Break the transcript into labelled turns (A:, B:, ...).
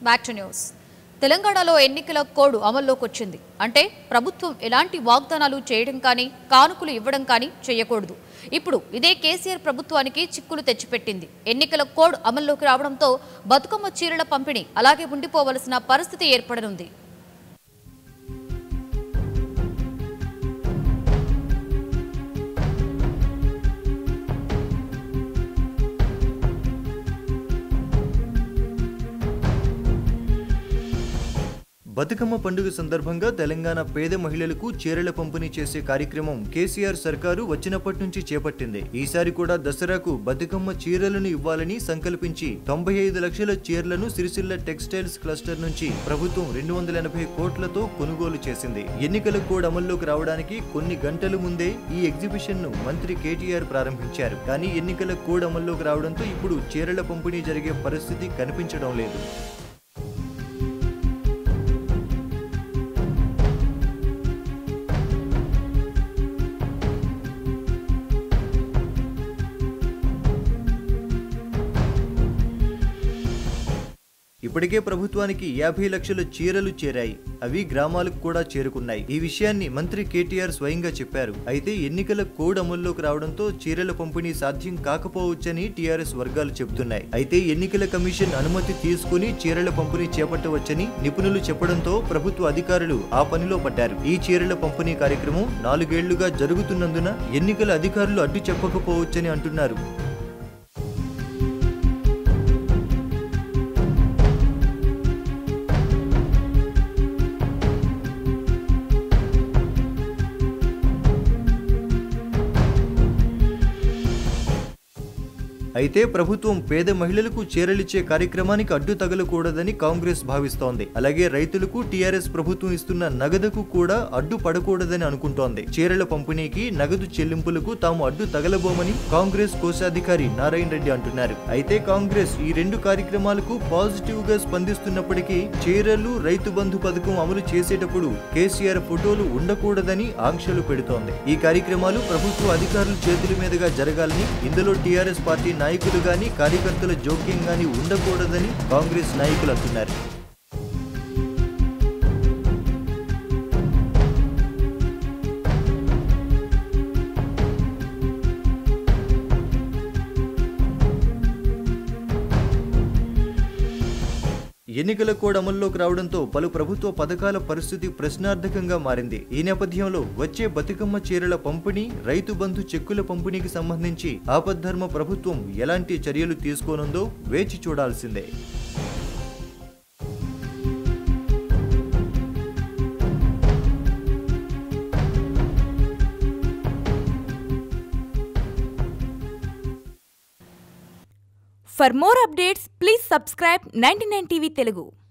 A: Back to news తెలంగాణలో ఎన్నికల code అమల్లోకి వచ్చింది అంటే ప్రభుత్వం ఎలాంటి వాగ్దానాలు చేయడం కానీ కానుకలు ఇవ్వడం కానీ చేయకూడదు ఇప్పుడు ఇదే కేసీఆర్ ప్రభుత్వానికి చిక్కులు తెచ్చిపెట్టింది ఎన్నికల కోడ్ అమల్లోకి రావడంతో బతుకమ్మ చీరల పంపిణీ అలాగే ఉండిపోవలసిన పరిస్థితి ఏర్పడనుంది
B: బతుకమ్మ పండుగ సందర్భంగా తెలంగాణ పేద మహిళలకు చీరల పంపిణీ చేసే కార్యక్రమం కేసీఆర్ సర్కారు వచ్చినప్పటి నుంచి చేపట్టింది ఈసారి కూడా దసరాకు బతుకమ్మ చీరలను ఇవ్వాలని సంకల్పించి తొంభై ఐదు లక్షల చీరలను సిరిసిల్ల టెక్స్టైల్స్ క్లస్టర్ నుంచి ప్రభుత్వం రెండు వందల ఎనభై కోట్లతో కొనుగోలు చేసింది ఎన్నికల కోడ్ అమల్లోకి రావడానికి కొన్ని గంటల ముందే ఈ ఎగ్జిబిషన్ ను మంత్రి కేటీఆర్ ప్రారంభించారు కానీ ఎన్నికల కోడ్ అమల్లోకి రావడంతో ఇప్పుడు చీరల పంపిణీ జరిగే పరిస్థితి కనిపించడం లేదు ఇప్పటికే ప్రభుత్వానికి యాభై లక్షల చీరలు చేరాయి అవి గ్రామాలకు కూడా చేరుకున్నాయి ఈ విషయాన్ని మంత్రి కేటీఆర్ స్వయంగా చెప్పారు అయితే ఎన్నికల కోడ్ అమల్లోకి రావడంతో చీరల పంపిణీ సాధ్యం కాకపోవచ్చని టీఆర్ఎస్ వర్గాలు చెబుతున్నాయి అయితే ఎన్నికల కమిషన్ అనుమతి తీసుకుని చీరల పంపిణీ చేపట్టవచ్చని నిపుణులు చెప్పడంతో ప్రభుత్వ అధికారులు ఆ పనిలో పడ్డారు ఈ చీరల పంపిణీ కార్యక్రమం నాలుగేళ్లుగా జరుగుతున్నందున ఎన్నికల అధికారులు అడ్డు చెప్పకపోవచ్చని అంటున్నారు అయితే ప్రభుత్వం పేద మహిళలకు చీరలిచ్చే కార్యక్రమానికి అడ్డు తగలకూడదని కాంగ్రెస్ భావిస్తోంది అలాగే రైతులకు టీఆర్ఎస్ ప్రభుత్వం ఇస్తున్న నగదుకు కూడా అడ్డు పడకూడదని అనుకుంటోంది చీరల పంపిణీకి నగదు చెల్లింపులకు తాము అడ్డు తగలబోమని కాంగ్రెస్ కోశాధికారి నారాయణ రెడ్డి అంటున్నారు అయితే కాంగ్రెస్ ఈ రెండు కార్యక్రమాలకు పాజిటివ్ గా స్పందిస్తున్నప్పటికీ చీరలు రైతు బంధు పథకం అమలు చేసేటప్పుడు కేసీఆర్ ఫోటోలు ఉండకూడదని ఆంక్షలు పెడుతోంది ఈ కార్యక్రమాలు ప్రభుత్వ అధికారుల చేతుల మీదుగా జరగాలని ఇందులో టీఆర్ఎస్ పార్టీ నాయకులు గాని కార్యకర్తల జోక్యం గాని ఉండకూడదని కాంగ్రెస్ నాయకులు అంటున్నారు ఎన్నికల కోడ్ అమల్లోకి రావడంతో పలు ప్రభుత్వ పథకాల పరిస్థితి ప్రశ్నార్థకంగా మారింది ఈ నేపథ్యంలో వచ్చే బతుకమ్మ చీరల పంపిణీ రైతు బంధు చెక్కుల పంపిణీకి సంబంధించి ఆపద్ధర్మ ప్రభుత్వం ఎలాంటి చర్యలు తీసుకోనుందో వేచి చూడాల్సిందే
C: For more updates, please subscribe 99 TV Telugu.